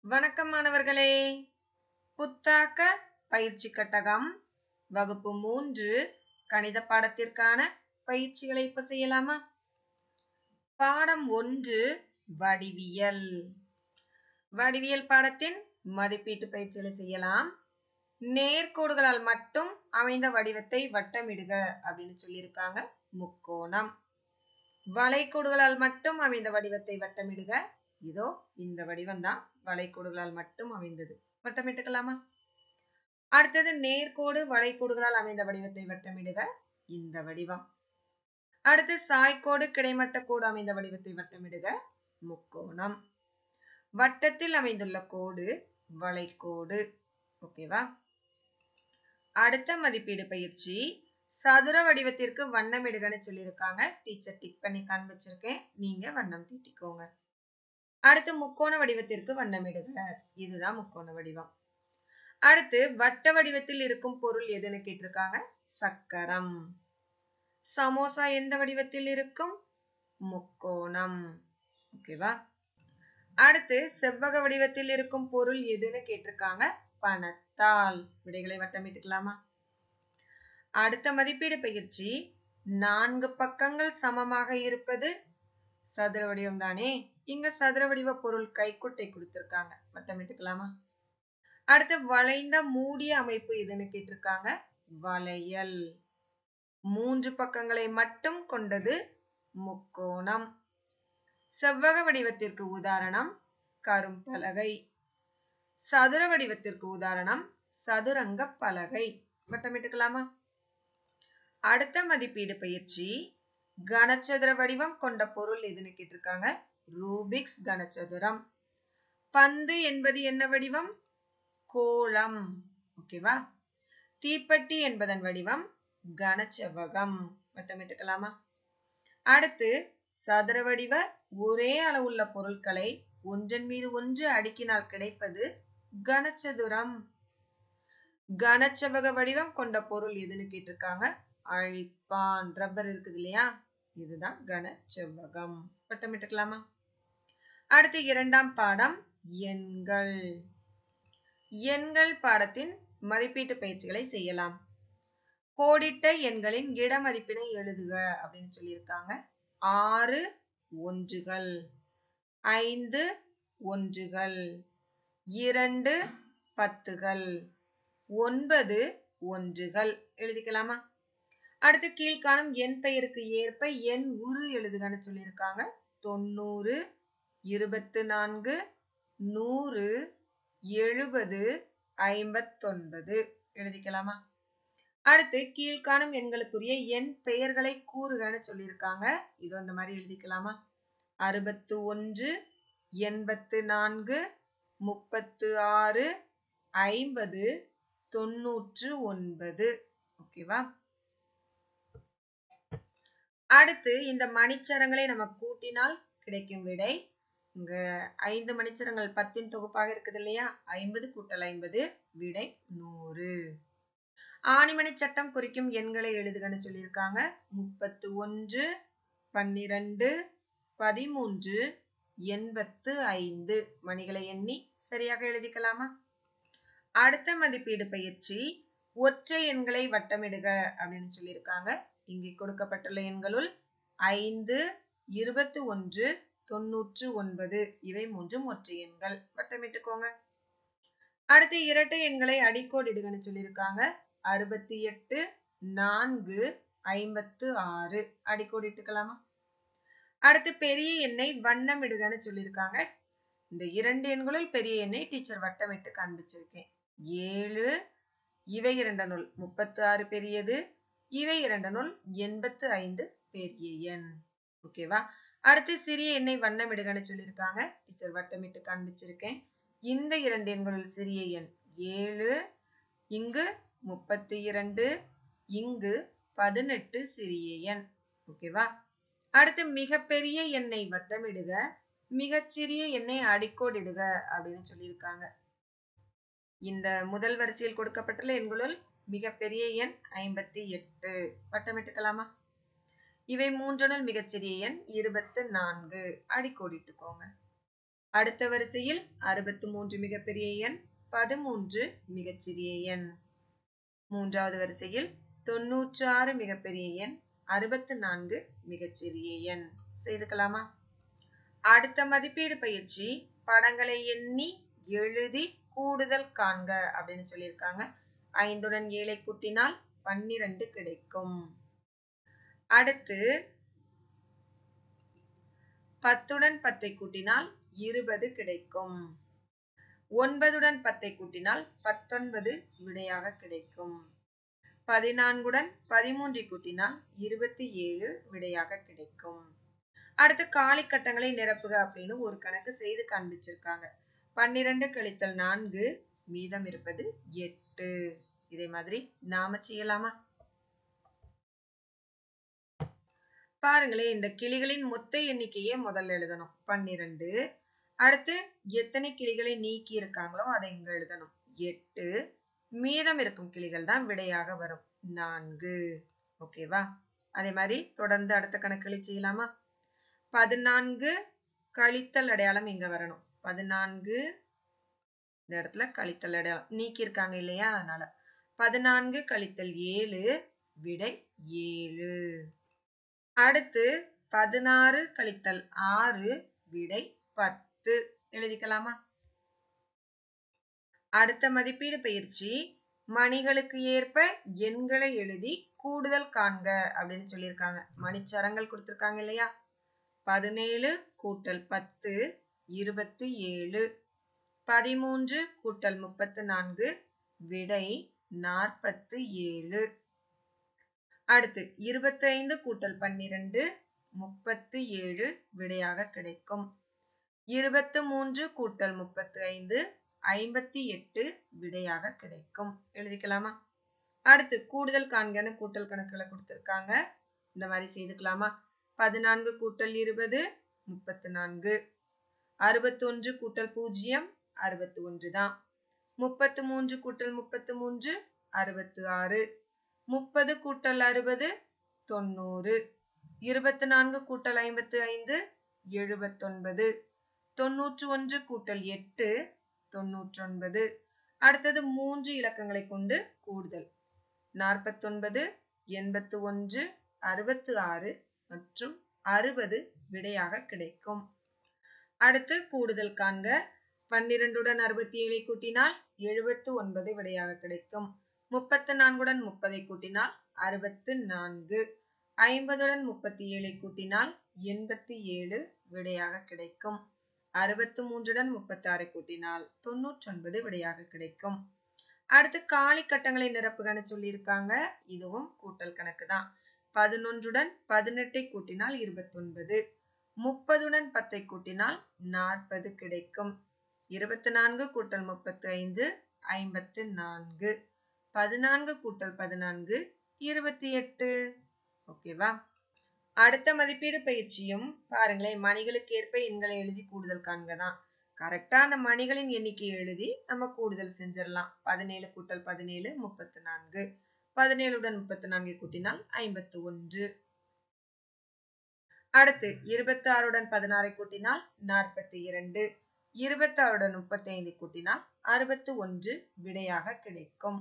வணக்கம் மாணவர்களே புத்தாக்க பயிற்சி கட்டகம் வகுப்பு மூன்று கணித பாடத்திற்கான பயிற்சிகளை இப்ப செய்யலாமா பாடம் ஒன்று வடிவியல் வடிவியல் பாடத்தின் மதிப்பீட்டு பயிற்சிகளை செய்யலாம் நேர்கோடுகளால் மட்டும் அமைந்த வடிவத்தை வட்டமிடுக அப்படின்னு சொல்லியிருக்காங்க முக்கோணம் வளைகோடுகளால் மட்டும் அமைந்த வடிவத்தை வட்டமிடுக இதோ இந்த வடிவம் தான் வளைகோடுகளால் மட்டும் அமைந்தது வட்டமிட்டுக்கலாமா அடுத்தது நேர்கோடு வளைகோடுகளால் அமைந்த வடிவத்தை வட்டமிடுக இந்த வடிவம் அடுத்து சாய்கோடு கிடைமட்ட கோடு அமைந்த வடிவத்தை வட்டமிடுக முக்கோணம் வட்டத்தில் அமைந்துள்ள கோடு வளைகோடு ஓகேவா அடுத்த மதிப்பீடு பயிற்சி சதுர வடிவத்திற்கு வண்ணமிடுகன்னு சொல்லியிருக்காங்க டீச்சர் டிக் பண்ணி காண்பிச்சிருக்கேன் நீங்க வண்ணம் தீட்டிக்கோங்க அடுத்து முக்கோண வடிவத்திற்கு வண்ணமிடுக இதுதான் முக்கோண வடிவம் அடுத்து வட்ட வடிவத்தில் இருக்கும் பொருள் எதுன்னு கேட்டிருக்காங்க சக்கரம் சமோசா எந்த வடிவத்தில் இருக்கும் முக்கோணம் ஓகேவா அடுத்து செவ்வக வடிவத்தில் இருக்கும் பொருள் எதுன்னு கேட்டிருக்காங்க பணத்தால் விடைகளை வட்டமிட்டுக்கலாமா அடுத்த மதிப்பீடு பயிற்சி நான்கு பக்கங்கள் சமமாக இருப்பது சதுர வடிவம் தானே இங்க சதுர வடிவ பொருள் கைக்குட்டை கொடுத்திருக்காங்க வட்டமிட்டுக்கலாமா அடுத்து வளைந்த மூடிய அமைப்பு எதுன்னு கேட்டிருக்காங்க வளையல் மூன்று பக்கங்களை மட்டும் கொண்டது முக்கோணம் செவ்வக வடிவத்திற்கு உதாரணம் கரும்பலகை சதுர வடிவத்திற்கு உதாரணம் சதுரங்க பலகை வட்டமிட்டுக்கலாமா அடுத்த மதிப்பீடு பயிற்சி கனச்சதுர வடிவம் கொண்ட பொருள் எதுன்னு கேட்டிருக்காங்க ரூபிக்ஸ் கனச்சதுரம் பந்து என்பது என்ன வடிவம் கோளம் ஓகேவா தீப்பெட்டி என்பதன் வடிவம் கனச்செவ்வகம் வட்டமிட்டுக்கலாமா அடுத்து சதுர வடிவ ஒரே அளவுள்ள பொருட்களை ஒன்றன் மீது ஒன்று அடுக்கினால் கிடைப்பது கனச்சதுரம் கனச்செவ்வக வடிவம் கொண்ட பொருள் எதுன்னு கேட்டிருக்காங்க அழிப்பான் ரப்பர் இருக்குது இல்லையா இதுதான் கனச்செவ்வகம் வட்டமிட்டுக்கலாமா அடுத்து இரண்டாம் பாடம் எண்கள் எண்கள் பாடத்தின் மதிப்பீட்டு பயிற்சிகளை செய்யலாம் கோடிட்ட எண்களின் இட மதிப்பினை எழுதுக அப்படின்னு சொல்லியிருக்காங்க ஆறு ஒன்றுகள் ஐந்து ஒன்றுகள் இரண்டு பத்துகள் ஒன்பது ஒன்றுகள் எழுதிக்கலாமா அடுத்து கீழ்காணும் எண் பெயருக்கு ஏற்ப எண் உரு எழுதுகன்னு சொல்லியிருக்காங்க தொண்ணூறு இருபத்து நான்கு நூறு எழுபது ஐம்பத்தொன்பது எழுதிக்கலாமா அடுத்து கீழ்காணும் எண்களுக்குரிய எண் பெயர்களை கூறுகன்னு சொல்லியிருக்காங்க இது அந்த மாதிரி எழுதிக்கலாமா அறுபத்து ஒன்று எண்பத்து நான்கு முப்பத்து ஆறு ஐம்பது தொண்ணூற்று ஒன்பது ஓகேவா அடுத்து இந்த மணிச்சரங்களை நம்ம கூட்டினால் கிடைக்கும் விடை இங்க ஐந்து மணிச்சரங்கள் பத்தின் தொகுப்பாக இருக்குது இல்லையா ஐம்பது கூட்டல் ஐம்பது விடை நூறு ஆணிமணி சட்டம் குறிக்கும் எண்களை எழுதுகன்னு சொல்லியிருக்காங்க முப்பத்து ஒன்று பன்னிரண்டு பதிமூன்று எண்பத்து ஐந்து மணிகளை எண்ணி சரியாக எழுதிக்கலாமா அடுத்த மதிப்பீடு பயிற்சி ஒற்றை எண்களை வட்டமிடுக அப்படின்னு சொல்லியிருக்காங்க இங்கே கொடுக்கப்பட்டுள்ள எண்களுள் ஐந்து இருபத்தி ஒன்று தொன்னூற்று ஒன்பது இவை மூன்றும் ஒற்றை எண்கள் வட்டமிட்டுக்கோங்க அடுத்து இரட்டை எண்களை அடிக்கோடிடுகன்னு சொல்லியிருக்காங்க அறுபத்தி எட்டு நான்கு ஐம்பத்து ஆறு அடிக்கோடிட்டுக்கலாமா அடுத்து பெரிய எண்ணை வண்ணம் இடுகன்னு சொல்லியிருக்காங்க இந்த இரண்டு எண்களுள் பெரிய எண்ணை டீச்சர் வட்டமிட்டு காண்பிச்சிருக்கேன் ஏழு இவை இரண்டனுள் முப்பத்து ஆறு பெரியது இவை இரண்டனுள் எண்பத்து ஐந்து பெரிய எண் ஓகேவா அடுத்து சிறிய எண்ணை வண்ணம் இடுகன்னு சொல்லியிருக்காங்க டீச்சர் வட்டமிட்டு காண்பிச்சிருக்கேன் இந்த இரண்டு எண்களுள் சிறிய எண் ஏழு இங்கு முப்பத்தி இரண்டு இங்கு பதினெட்டு சிறிய எண் ஓகேவா அடுத்து மிகப்பெரிய எண்ணை வட்டமிடுக மிகச்சிறிய எண்ணை அடிக்கோடிடுக அப்படின்னு சொல்லியிருக்காங்க இந்த முதல் வரிசையில் கொடுக்கப்பட்டுள்ள எண்களுள் மிகப்பெரிய எண் ஐம்பத்தி எட்டு வட்டமிட்டுக்கலாமா இவை மூன்றனுள் மிகச்சிறிய எண் இருபத்து நான்கு அடிக்கோடிட்டுக்கோங்க அடுத்த வரிசையில் அறுபத்து மூன்று மிகப்பெரிய எண் பதிமூன்று மிகச்சிறிய எண் மூன்றாவது வரிசையில் தொன்னூற்று ஆறு மிகப்பெரிய எண் அறுபத்து நான்கு மிகச்சிறிய எண் செய்துக்கலாமா அடுத்த மதிப்பீடு பயிற்சி படங்களை எண்ணி எழுதி கூடுதல் காண்க அப்படின்னு சொல்லியிருக்காங்க ஐந்துடன் ஏழை கூட்டினால் பன்னிரண்டு கிடைக்கும் அடுத்து பத்துடன் பத்தை கூட்டினால் இருபது கிடைக்கும் ஒன்பதுடன் பத்தை கூட்டினால் பத்தொன்பது விடையாக கிடைக்கும் பதினான்குடன் பதிமூன்றை கூட்டினால் இருபத்தி ஏழு விடையாக கிடைக்கும் அடுத்து காலி கட்டங்களை நிரப்புக அப்படின்னு ஒரு கணக்கு செய்து காண்பிச்சிருக்காங்க பன்னிரண்டு கழித்தல் நான்கு மீதம் இருப்பது எட்டு இதே மாதிரி நாம செய்யலாமா பாருங்களே இந்த கிளிகளின் மொத்த எண்ணிக்கையே முதல்ல எழுதணும் பன்னிரண்டு அடுத்து எத்தனை கிளிகளை நீக்கி இருக்காங்களோ அதை இங்க எழுதணும் எட்டு மீதம் இருக்கும் கிளிகள் தான் விடையாக வரும் நான்கு ஓகேவா அதே மாதிரி தொடர்ந்து அடுத்த கணக்குகளை செய்யலாமா பதினான்கு கழித்தல் அடையாளம் இங்க வரணும் பதினான்கு இந்த இடத்துல கழித்தல் அடையாளம் நீக்கி இருக்காங்க இல்லையா அதனால பதினான்கு கழித்தல் ஏழு விடை ஏழு அடுத்து பதினாறு கழித்தல் ஆறு விடை பத்து எழுதிக்கலாமா அடுத்த மதிப்பீடு பயிற்சி மணிகளுக்கு ஏற்ப எண்களை எழுதி கூடுதல் காண்க அப்படின்னு சொல்லியிருக்காங்க மணிச்சரங்கள் கொடுத்திருக்காங்க இல்லையா பதினேழு கூட்டல் பத்து இருபத்தி ஏழு பதிமூன்று கூட்டல் முப்பத்து நான்கு விடை நாற்பத்து ஏழு அடுத்து இருபத்தி ஐந்து கூட்டல் பன்னிரண்டு முப்பத்து ஏழு விடையாக கிடைக்கும் இருபத்து மூன்று கூட்டல் முப்பத்து ஐந்து ஐம்பத்தி எட்டு விடையாக கிடைக்கும் எழுதிக்கலாமா அடுத்து கூடுதல் காண்கன்னு கூட்டல் கணக்குகளை கொடுத்திருக்காங்க இந்த மாதிரி செய்துக்கலாமா பதினான்கு கூட்டல் இருபது முப்பத்து நான்கு அறுபத்தொன்று கூட்டல் பூஜ்ஜியம் அறுபத்தி ஒன்று தான் முப்பத்து மூன்று கூட்டல் முப்பத்து மூன்று அறுபத்து ஆறு முப்பது கூட்டல் அறுபது தொண்ணூறு இருபத்தி நான்கு கூட்டல் ஐம்பத்து ஐந்து எழுபத்தொன்பது தொன்னூற்று ஒன்று கூட்டல் எட்டு தொன்னூற்றொன்பது அடுத்தது மூன்று இலக்கங்களை கொண்டு கூடுதல் நாற்பத்தொன்பது எண்பத்து ஒன்று அறுபத்து ஆறு மற்றும் அறுபது விடையாக கிடைக்கும் அடுத்து கூடுதல் காண்க பன்னிரண்டுடன் அறுபத்தி ஏழை கூட்டினால் எழுபத்து ஒன்பது விடையாக கிடைக்கும் முப்பத்து நான்குடன் முப்பதை கூட்டினால் அறுபத்து நான்கு ஐம்பதுடன் முப்பத்தி ஏழை கூட்டினால் எண்பத்தி ஏழு விடையாக கிடைக்கும் அறுபத்து மூன்றுடன் முப்பத்தி ஆறை கூட்டினால் தொண்ணூற்றி ஒன்பது விடையாக கிடைக்கும் அடுத்து காலி கட்டங்களை நிரப்புகன்னு சொல்லியிருக்காங்க இதுவும் கூட்டல் கணக்கு தான் பதினொன்றுடன் பதினெட்டை கூட்டினால் இருபத்தி ஒன்பது முப்பதுடன் பத்தை கூட்டினால் நாற்பது கிடைக்கும் இருபத்தி நான்கு கூட்டல் முப்பத்தி ஐந்து ஐம்பத்து நான்கு பதினான்கு கூட்டல் பதினான்கு இருபத்தி எட்டு ஓகேவா அடுத்த மதிப்பீடு பயிற்சியும் பாருங்களேன் மணிகளுக்கு ஏற்ப எண்களை எழுதி கூடுதல் காண்கதான் கரெக்டா அந்த மணிகளின் எண்ணிக்கையை எழுதி நம்ம கூடுதல் செஞ்சிடலாம் பதினேழு கூட்டல் பதினேழு முப்பத்தி நான்கு பதினேழுடன் முப்பத்தி நான்கு கூட்டினால் ஐம்பத்து ஒன்று அடுத்து இருபத்தி ஆறுடன் பதினாறை கூட்டினால் நாற்பத்தி இரண்டு இருபத்தி ஆறுடன் முப்பத்தி ஐந்து கூட்டினால் அறுபத்து ஒன்று விடையாக கிடைக்கும்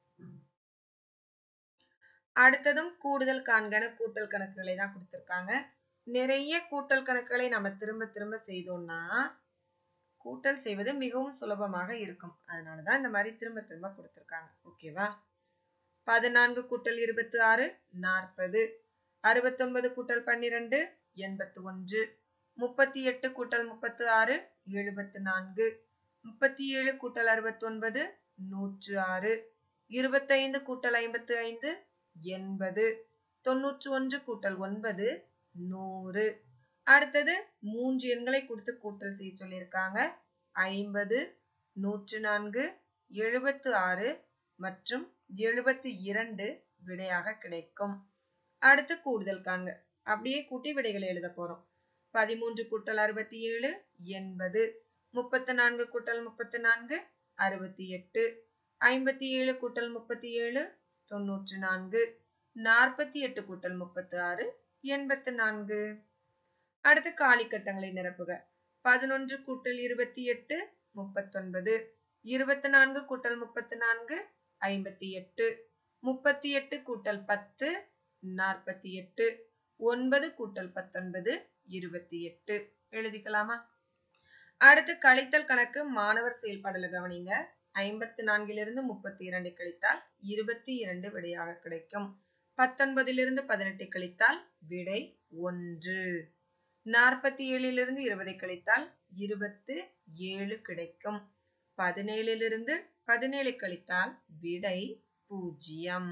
அடுத்ததும் கூடுதல் காண்கன கூட்டல் கணக்குகளை தான் கொடுத்திருக்காங்க நிறைய கூட்டல் கணக்குகளை நம்ம திரும்ப திரும்ப செய்தோம்னா கூட்டல் செய்வது மிகவும் சுலபமாக இருக்கும் அதனாலதான் இந்த மாதிரி திரும்ப திரும்ப கொடுத்திருக்காங்க ஓகேவா பதினான்கு கூட்டல் இருபத்தி ஆறு நாற்பது அறுபத்தொன்பது கூட்டல் பன்னிரண்டு எண்பத்து ஒன்று முப்பத்தி எட்டு கூட்டல் முப்பத்து ஆறு எழுபத்து நான்கு முப்பத்தி ஏழு கூட்டல் அறுபத்தி ஒன்பது நூற்று ஆறு இருபத்தைந்து கூட்டல் ஐம்பத்து ஐந்து எண்பது தொன்னூற்று ஒன்று கூட்டல் ஒன்பது நூறு அடுத்தது மூன்று எண்களை கொடுத்து கூட்டல் செய்ய சொல்லியிருக்காங்க ஐம்பது நூற்று நான்கு எழுபத்து ஆறு மற்றும் எழுபத்தி இரண்டு விடையாக கிடைக்கும் அடுத்து கூடுதல் காண்க அப்படியே கூட்டி விடைகளை எழுத போறோம் பதிமூன்று கூட்டல் அறுபத்தி ஏழு எண்பது முப்பத்தி நான்கு கூட்டல் முப்பத்தி நான்கு அறுபத்தி எட்டு ஐம்பத்தி ஏழு கூட்டல் முப்பத்தி ஏழு தொன்னூற்று நான்கு நாற்பத்தி எட்டு கூட்டல் முப்பத்தி ஆறு எண்பத்து நான்கு அடுத்து காலி கட்டங்களை நிரப்புக பதினொன்று கூட்டல் இருபத்தி எட்டு முப்பத்தொன்பது இருபத்தி நான்கு கூட்டல் முப்பத்தி நான்கு ஐம்பத்தி எட்டு முப்பத்தி எட்டு கூட்டல் பத்து நாற்பத்தி எட்டு ஒன்பது கூட்டல் பத்தொன்பது இருபத்தி எட்டு எழுதிக்கலாமா அடுத்து கழித்தல் கணக்கு மாணவர் செயல்பாடுல கவனிங்க ஐம்பத்தி நான்கிலிருந்து முப்பத்தி இரண்டு கழித்தால் இருபத்தி இரண்டு விடையாக கிடைக்கும் பத்தொன்பதிலிருந்து பதினெட்டு கழித்தால் விடை ஒன்று நாற்பத்தி ஏழிலிருந்து இருபதை கழித்தால் இருபத்து ஏழு கிடைக்கும் பதினேழிலிருந்து பதினேழு கழித்தால் விடை பூஜ்ஜியம்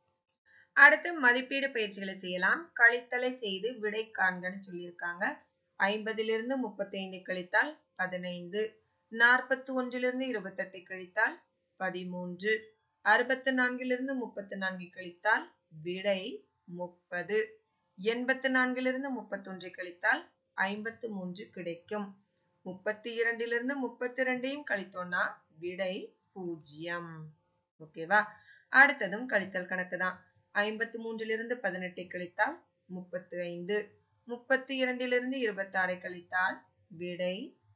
அடுத்து மதிப்பீடு பயிற்சிகளை செய்யலாம் கழித்தலை செய்து விடை காண்கன்னு சொல்லியிருக்காங்க ஐம்பதிலிருந்து முப்பத்தி ஐந்து கழித்தால் பதினைந்து நாற்பத்தி ஒன்றிலிருந்து இருபத்தெட்டு கழித்தால் பதிமூன்று அறுபத்தி நான்கிலிருந்து முப்பத்தி நான்கு கழித்தால் விடை முப்பது எண்பத்தி நான்கிலிருந்து முப்பத்தொன்று கழித்தால் ஐம்பத்து மூன்று கிடைக்கும் முப்பத்தி இரண்டிலிருந்து முப்பத்தி ரெண்டையும் கழித்தோம்னா விடை பூஜ்ஜியம் ஓகேவா அடுத்ததும் கழித்தல் கணக்கு தான் ஐம்பத்தி மூன்றிலிருந்து பதினெட்டை கழித்தால் முப்பத்தி ஐந்து முப்பத்தி இரண்டிலிருந்து இருபத்தி ஆறை கழித்தால் விடை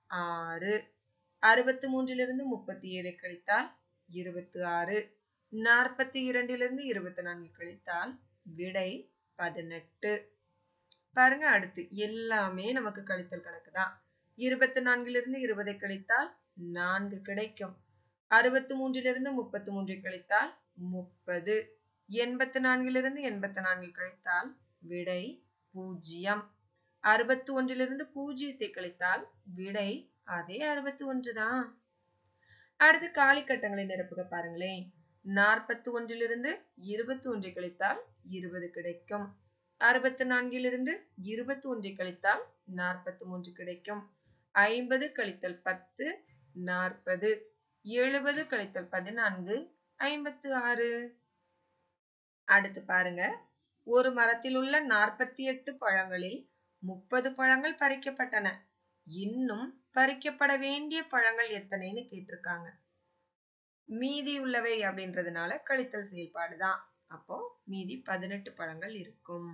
ஆறு அறுபத்தி மூன்றிலிருந்து முப்பத்தி ஏழை கழித்தால் இருபத்தி ஆறு நாற்பத்தி இரண்டிலிருந்து இருபத்தி நான்கு கழித்தால் விடை பதினெட்டு பாருங்க அடுத்து எல்லாமே நமக்கு கழித்தல் கணக்கு தான் இருபத்தி நான்கிலிருந்து இருபதை கழித்தால் நான்கு கிடைக்கும் அறுபத்தி மூன்றிலிருந்து முப்பத்தி மூன்றை கழித்தால் முப்பது எண்பத்தி நான்கிலிருந்து எண்பத்தி நான்கு கழித்தால் விடை பூஜ்ஜியம் அறுபத்தி ஒன்றிலிருந்து பூஜ்ஜியத்தை கழித்தால் விடை அதே அறுபத்தி ஒன்று தான் அடுத்து காலிக்கட்டங்களை நிரப்புக பாருங்களேன் நாற்பத்தி ஒன்றிலிருந்து இருபத்தி ஒன்றை கழித்தால் இருபது கிடைக்கும் அறுபத்தி நான்கிலிருந்து இருபத்தி ஒன்றை கழித்தால் நாற்பத்தி மூன்று கிடைக்கும் ஐம்பது கழித்தல் பத்து நாற்பது எழுபது கழித்தல் பதினான்கு ஐம்பத்து ஆறு அடுத்து பாருங்க ஒரு மரத்தில் உள்ள நாற்பத்தி எட்டு பழங்களில் முப்பது பழங்கள் பறிக்கப்பட்டன இன்னும் பறிக்கப்பட வேண்டிய பழங்கள் எத்தனைன்னு கேட்டிருக்காங்க மீதி உள்ளவை அப்படின்றதுனால கழித்தல் செயல்பாடு தான் அப்போ மீதி பதினெட்டு பழங்கள் இருக்கும்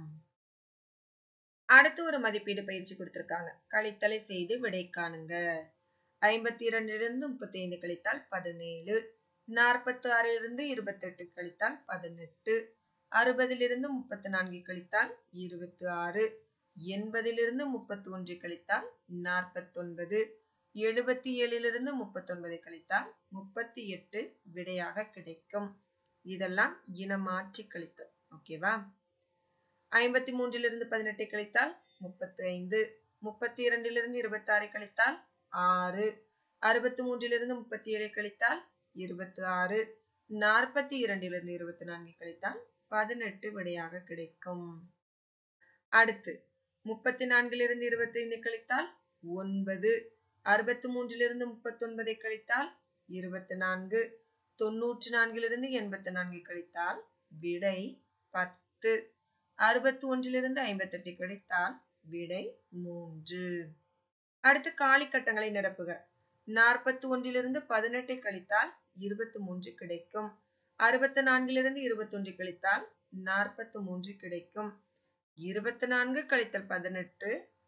அடுத்து ஒரு மதிப்பீடு பயிற்சி கொடுத்திருக்காங்க கழித்தலை செய்து விடை காணுங்க ஐம்பத்தி இரண்டிலிருந்து முப்பத்தி ஐந்து கழித்தால் பதினேழு நாற்பத்தி ஆறிலிருந்து இருபத்தி எட்டு கழித்தால் பதினெட்டு அறுபதிலிருந்து முப்பத்தி நான்கு கழித்தால் இருபத்தி ஆறு எண்பதிலிருந்து முப்பத்தி ஒன்று கழித்தால் நாற்பத்தொன்பது எழுபத்தி ஏழிலிருந்து முப்பத்தொன்பதை கழித்தால் முப்பத்தி எட்டு விடையாக கிடைக்கும் இதெல்லாம் இனமாற்றி கழித்தல் ஓகேவா ஐம்பத்தி மூன்றிலிருந்து பதினெட்டை கழித்தால் முப்பத்தி ஐந்து முப்பத்தி இரண்டிலிருந்து இருபத்தி ஆறை கழித்தால் ஆறு அறுபத்தி மூன்றிலிருந்து முப்பத்தி ஏழை கழித்தால் இருபத்தி ஆறு நாற்பத்தி இரண்டிலிருந்து இருபத்தி நான்கு கழித்தால் பதினெட்டு விடையாக கிடைக்கும் அடுத்து முப்பத்தி நான்கிலிருந்து இருபத்தி ஐந்து கழித்தால் ஒன்பது அறுபத்தி மூன்றிலிருந்து முப்பத்தி ஒன்பதை கழித்தால் இருபத்தி நான்கு தொன்னூற்றி நான்கிலிருந்து எண்பத்தி நான்கு கழித்தால் விடை பத்து அறுபத்தி ஒன்றிலிருந்து ஐம்பத்தி எட்டு கழித்தால் விடை மூன்று அடுத்து காலி கட்டங்களை நிரப்புக நாற்பத்தி ஒன்றிலிருந்து பதினெட்டை கழித்தால் இருபத்தி மூன்று கிடைக்கும் அறுபத்தி நான்கிலிருந்து இருபத்தி ஒன்று கழித்தால் நாற்பத்தி மூன்று கிடைக்கும் இருபத்தி நான்கு கழித்தல் பதினெட்டு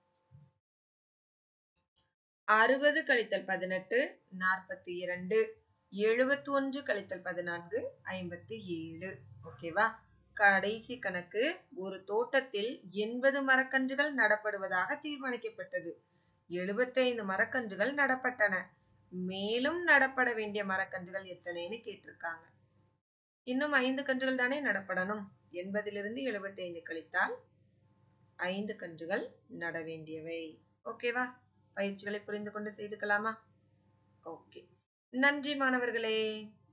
அறுபது கழித்தல் பதினெட்டு நாற்பத்தி இரண்டு எழுபத்தி ஒன்று கழித்தல் பதினான்கு ஐம்பத்தி ஏழு ஓகேவா கடைசி கணக்கு ஒரு தோட்டத்தில் எண்பது மரக்கன்றுகள் நடப்படுவதாக தீர்மானிக்கப்பட்டது எழுபத்தைந்து மரக்கன்றுகள் நடப்பட்டன மேலும் நடப்பட வேண்டிய மரக்கன்றுகள் எத்தனைன்னு கேட்டிருக்காங்க இன்னும் ஐந்து கன்றுகள் தானே நடப்படணும் எண்பதிலிருந்து எழுபத்தி ஐந்து கழித்தால் ஐந்து கன்றுகள் நட வேண்டியவை ஓகேவா பயிற்சிகளை புரிந்து கொண்டு செய்துக்கலாமா ஓகே நன்றி மாணவர்களே